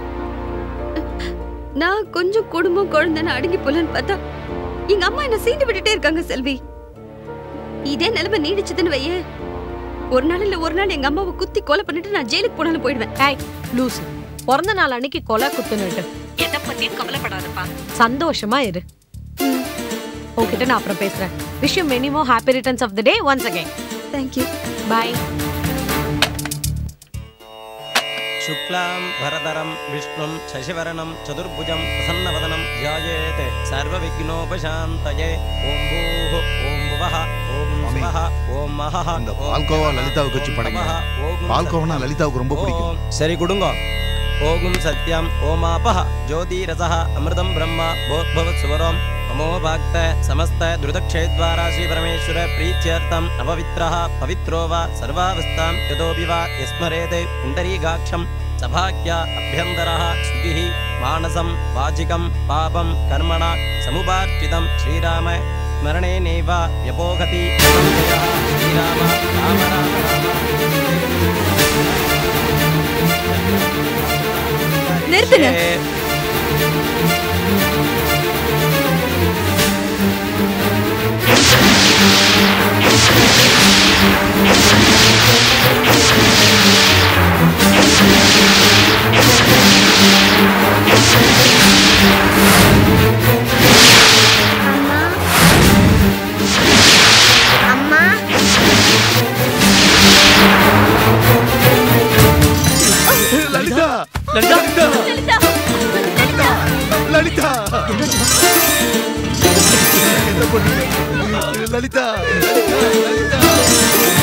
நான் கொஞ்சம் குடும்பம் குழந்தைன்னு அடங்கி போலன்னு பார்த்தா எங்க அம்மா என்ன சீண்டு விட்டுட்டே இருக்காங்க செல்வி இதே நிலைமை நீடிச்சதுன்னு வையே ஒரு நாள் இல்ல ஒரு நாள் எங்க அம்மாவை குத்தி கொலை பண்ணிட்டு நான் ஜெயிலுக்கு போனாலும் போயிடுவேன் ஏய் லூசு பிறந்த நாள் அன்னைக்கு கொலை குத்துனுட்டு எதை பத்தியும் கவலைப்படாதப்பா சந்தோஷமா இரு உன்கிட்ட நான் அப்புறம் பேசுறேன் wish you many more happy returns of the day once again thank you bye शुक्लां भरधरं विष्णुं शशिवर्णं चतुर्भुजं प्रसन्नवदनं ध्यायेत् सर्वविघ्नोपशान्तये ॐ भूः ॐ भुवः ॐ स्वः ॐ महः இந்த பால்கோவா லலிதாவுக்கு வச்சு படைங்க பால்கோவனா லலிதாவுக்கு ரொம்ப பிடிக்கும் சரி கொடுங்க ஓகும் சத்யம் ஓமாபः ஜோதிரசः அமிர்தம் பிரம்மா போத்பவத் சுவரம் ममो भक्त समस्त द्रुतक्षयद्वारा श्रीपरमेश्वर प्रीत्यर्थम् अपवित्रः पवित्रो वा सर्वावस्थां यतोऽपि वा यस्मरेत् पुण्डरीकाक्षं सभाख्या अभ्यन्तरः शुचिः मानसं वाचिकं पापं कर्मणा समुपार्जितं श्रीराम स्मरणेनैव व्यपोहति संशयः श्रीराम राम राम நிறுத்துங்க அம்மா லலிதா லலிதா லலிதா லலிதா என்ன பண்ணீங்க லலிதா லலிதா லலிதா